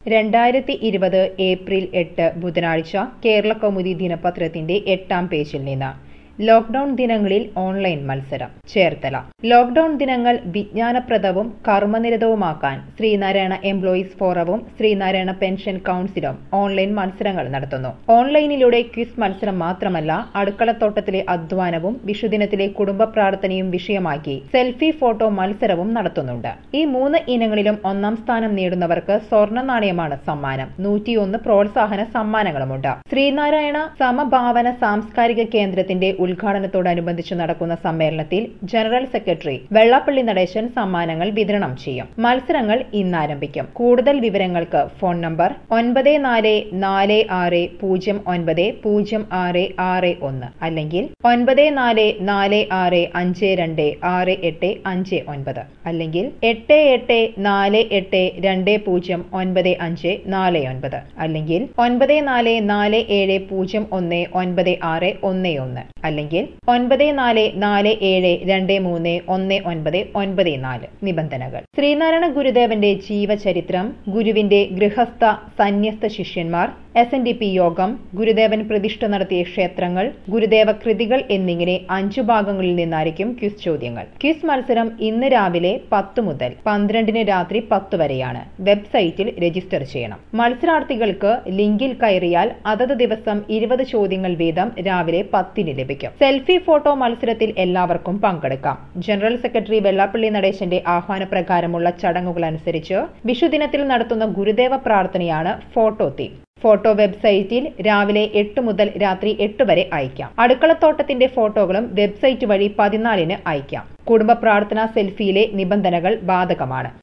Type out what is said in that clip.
രണ്ടായിരത്തി ഇരുപത് ഏപ്രിൽ എട്ട് ബുധനാഴ്ച കേരള കൗമുദി ദിനപത്രത്തിന്റെ എട്ടാം പേജിൽ നിന്ന് ലോക്ഡൌൺ ദിനങ്ങളിൽ ഓൺലൈൻ മത്സരം ചേർത്തല ലോക്ഡൌൺ ദിനങ്ങൾ വിജ്ഞാനപ്രദവും കർമ്മനിരതവുമാക്കാൻ ശ്രീനാരായണ എംപ്ലോയീസ് ഫോറവും ശ്രീനാരായണ പെൻഷൻ കൌൺസിലും ഓൺലൈൻ മത്സരങ്ങൾ നടത്തുന്നു ഓൺലൈനിലൂടെ ക്വിസ് മത്സരം മാത്രമല്ല അടുക്കളത്തോട്ടത്തിലെ അധ്വാനവും വിഷുദിനത്തിലെ കുടുംബ പ്രാർത്ഥനയും വിഷയമാക്കി സെൽഫി ഫോട്ടോ മത്സരവും നടത്തുന്നുണ്ട് ഈ മൂന്ന് ഇനങ്ങളിലും ഒന്നാം സ്ഥാനം നേടുന്നവർക്ക് സ്വർണ്ണ നാണയമാണ് സമ്മാനം നൂറ്റിയൊന്ന് പ്രോത്സാഹന സമ്മാനങ്ങളുമുണ്ട് ശ്രീനാരായണ സമഭാവന സാംസ്കാരിക കേന്ദ്രത്തിന്റെ ഉദ്ഘാടനത്തോടനുബന്ധിച്ച് നടക്കുന്ന സമ്മേളനത്തിൽ ജനറൽ സെക്രട്ടറി വെള്ളാപ്പള്ളി നടേശൻ സമ്മാനങ്ങൾ വിതരണം ചെയ്യും മത്സരങ്ങൾ ഇന്ന് ആരംഭിക്കും കൂടുതൽ വിവരങ്ങൾക്ക് ഫോൺ നമ്പർ ഒൻപത് നാല് നാല് ആറ് പൂജ്യം ഒൻപത് പൂജ്യം ആറ് ആറ് ഒന്ന് അല്ലെങ്കിൽ ഒൻപത് നാല് നാല് ആറ് അഞ്ച് രണ്ട് ആറ് എട്ട് അഞ്ച് ഒൻപത് അല്ലെങ്കിൽ എട്ട് എട്ട് നാല് എട്ട് രണ്ട് പൂജ്യം ഒൻപത് അഞ്ച് നാല് ഒൻപത് അല്ലെങ്കിൽ ഒൻപത് നാല് നാല് ഏഴ് പൂജ്യം ഒന്ന് ഒൻപത് ആറ് ഒന്ന് ഒന്ന് അല്ലെങ്കിൽ ഒൻപത് നാല് നാല് ഏഴ് രണ്ട് മൂന്ന് ഒന്ന് ഒൻപത് ഒൻപത് നാല് നിബന്ധനകൾ ശ്രീനാരായണ ഗുരുദേവന്റെ ജീവചരിത്രം ഗുരുവിന്റെ ഗൃഹസ്ഥ സന്യസ്ത ശിഷ്യന്മാർ എസ് എൻ ഡി പി യോഗം ഗുരുദേവൻ പ്രതിഷ്ഠ നടത്തിയ ക്ഷേത്രങ്ങൾ ഗുരുദേവ കൃതികൾ എന്നിങ്ങനെ അഞ്ചു ഭാഗങ്ങളിൽ നിന്നായിരിക്കും ക്വിസ് ചോദ്യങ്ങൾ ക്വിസ് മത്സരം ഇന്ന് രാവിലെ പത്ത് മുതൽ പന്ത്രണ്ടിന് രാത്രി പത്ത് വരെയാണ് വെബ്സൈറ്റിൽ രജിസ്റ്റർ ചെയ്യണം മത്സരാർത്ഥികൾക്ക് ലിങ്കിൽ കയറിയാൽ അതത് ദിവസം ഇരുപത് ചോദ്യങ്ങൾ വീതം രാവിലെ പത്തിന് ലഭിക്കും സെൽഫി ഫോട്ടോ മത്സരത്തിൽ എല്ലാവർക്കും പങ്കെടുക്കാം ജനറൽ സെക്രട്ടറി വെള്ളാപ്പള്ളി നടേശന്റെ ആഹ്വാനപ്രകാരമുള്ള ചടങ്ങുകൾ അനുസരിച്ച് വിഷുദിനത്തിൽ നടത്തുന്ന ഗുരുദേവ പ്രാർത്ഥനയാണ് ഫോട്ടോ തീം ഫോട്ടോ വെബ്സൈറ്റിൽ രാവിലെ എട്ട് മുതൽ രാത്രി എട്ട് വരെ അയക്കാം അടുക്കളത്തോട്ടത്തിന്റെ ഫോട്ടോകളും വെബ്സൈറ്റ് വഴി പതിനാലിന് അയക്കാം കുടുംബ പ്രാർത്ഥനാ സെൽഫിയിലെ നിബന്ധനകൾ ബാധകമാണ്